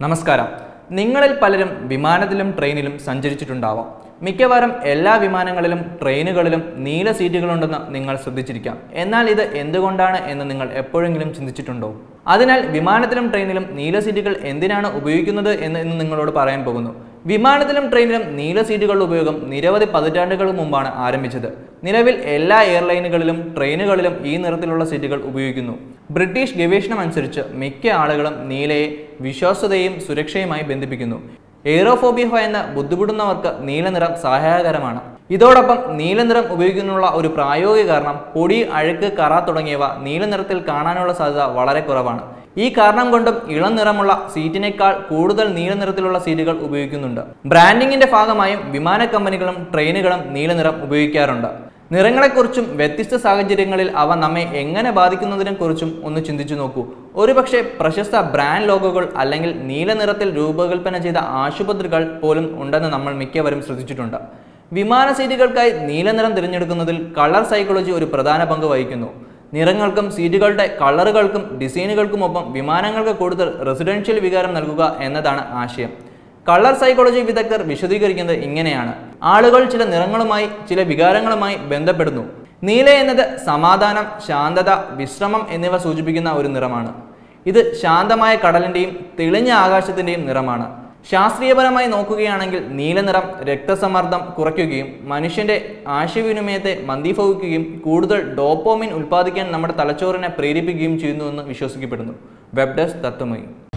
നമസ്കാരം നിങ്ങളിൽ പലരും വിമാനത്തിലും ട്രെയിനിലും സഞ്ചരിച്ചിട്ടുണ്ടാവാം മിക്കവാറും എല്ലാ വിമാനങ്ങളിലും ട്രെയിനുകളിലും നീല സീറ്റുകളുണ്ടെന്ന് നിങ്ങൾ ശ്രദ്ധിച്ചിരിക്കാം എന്നാൽ ഇത് എന്തുകൊണ്ടാണ് എന്ന് നിങ്ങൾ എപ്പോഴെങ്കിലും ചിന്തിച്ചിട്ടുണ്ടോ അതിനാൽ വിമാനത്തിലും ട്രെയിനിലും നീല സീറ്റുകൾ എന്തിനാണ് ഉപയോഗിക്കുന്നത് എന്ന് ഇന്ന് നിങ്ങളോട് പറയാൻ പോകുന്നു വിമാനത്തിലും ട്രെയിനിലും നീല സീറ്റുകളുടെ ഉപയോഗം നിരവധി പതിറ്റാണ്ടുകൾ മുമ്പാണ് ആരംഭിച്ചത് നിലവിൽ എല്ലാ എയർലൈനുകളിലും ട്രെയിനുകളിലും ഈ നിറത്തിലുള്ള സീറ്റുകൾ ഉപയോഗിക്കുന്നു ബ്രിട്ടീഷ് ഗവേഷണം അനുസരിച്ച് മിക്ക ആളുകളും നീലയെ വിശ്വാസ്യതയും സുരക്ഷയുമായി ബന്ധിപ്പിക്കുന്നു എയ്റോഫോബിയ എന്ന ബുദ്ധിമുട്ടുന്നവർക്ക് നീലനിറം സഹായകരമാണ് ഇതോടൊപ്പം നീലനിറം ഉപയോഗിക്കുന്നതിനുള്ള ഒരു പ്രായോഗിക കാരണം പൊടി അഴുക്ക് കറ തുടങ്ങിയവ നീലനിറത്തിൽ കാണാനുള്ള സാധ്യത വളരെ കുറവാണ് ഈ കാരണം കൊണ്ടും ഇളം നിറമുള്ള സീറ്റിനേക്കാൾ കൂടുതൽ നീല നിറത്തിലുള്ള സീറ്റുകൾ ഉപയോഗിക്കുന്നുണ്ട് ബ്രാൻഡിങ്ങിന്റെ ഭാഗമായും വിമാന കമ്പനികളും ട്രെയിനുകളും നീലനിറം ഉപയോഗിക്കാറുണ്ട് നിറങ്ങളെക്കുറിച്ചും വ്യത്യസ്ത സാഹചര്യങ്ങളിൽ അവ നമ്മെ എങ്ങനെ ബാധിക്കുന്നതിനെക്കുറിച്ചും ഒന്ന് ചിന്തിച്ചു നോക്കൂ ഒരുപക്ഷെ പ്രശസ്ത ബ്രാൻഡ് ലോഗോകൾ അല്ലെങ്കിൽ നീല നിറത്തിൽ രൂപകൽപ്പന ചെയ്ത ആശുപത്രികൾ പോലും ഉണ്ടെന്ന് നമ്മൾ മിക്കവരും ശ്രദ്ധിച്ചിട്ടുണ്ട് വിമാന സീറ്റുകൾക്കായി നീല നിറം തിരഞ്ഞെടുക്കുന്നതിൽ കളർ സൈക്കോളജി ഒരു പ്രധാന പങ്ക് വഹിക്കുന്നു നിറങ്ങൾക്കും സീറ്റുകളുടെ കളറുകൾക്കും ഡിസൈനുകൾക്കുമൊപ്പം വിമാനങ്ങൾക്ക് കൂടുതൽ റെസിഡൻഷ്യൽ വികാരം നൽകുക എന്നതാണ് ആശയം കളർ സൈക്കോളജി വിദഗ്ധർ വിശദീകരിക്കുന്നത് ഇങ്ങനെയാണ് ആളുകൾ ചില നിറങ്ങളുമായി ചില വികാരങ്ങളുമായി ബന്ധപ്പെടുന്നു നീല എന്നത് സമാധാനം ശാന്തത വിശ്രമം എന്നിവ സൂചിപ്പിക്കുന്ന ഒരു നിറമാണ് ഇത് ശാന്തമായ കടലിൻ്റെയും തെളിഞ്ഞ ആകാശത്തിൻ്റെയും നിറമാണ് ശാസ്ത്രീയപരമായി നോക്കുകയാണെങ്കിൽ നീലനിറം രക്തസമ്മർദ്ദം കുറയ്ക്കുകയും മനുഷ്യന്റെ ആശയവിനിമയത്തെ മന്ദീഭവിക്കുകയും കൂടുതൽ ഡോപ്പോമിൻ ഉൽപ്പാദിക്കാൻ നമ്മുടെ തലച്ചോറിനെ പ്രേരിപ്പിക്കുകയും ചെയ്യുന്നുവെന്ന് വിശ്വസിക്കപ്പെടുന്നു വെബ് ഡെസ്ക് തത്വമയി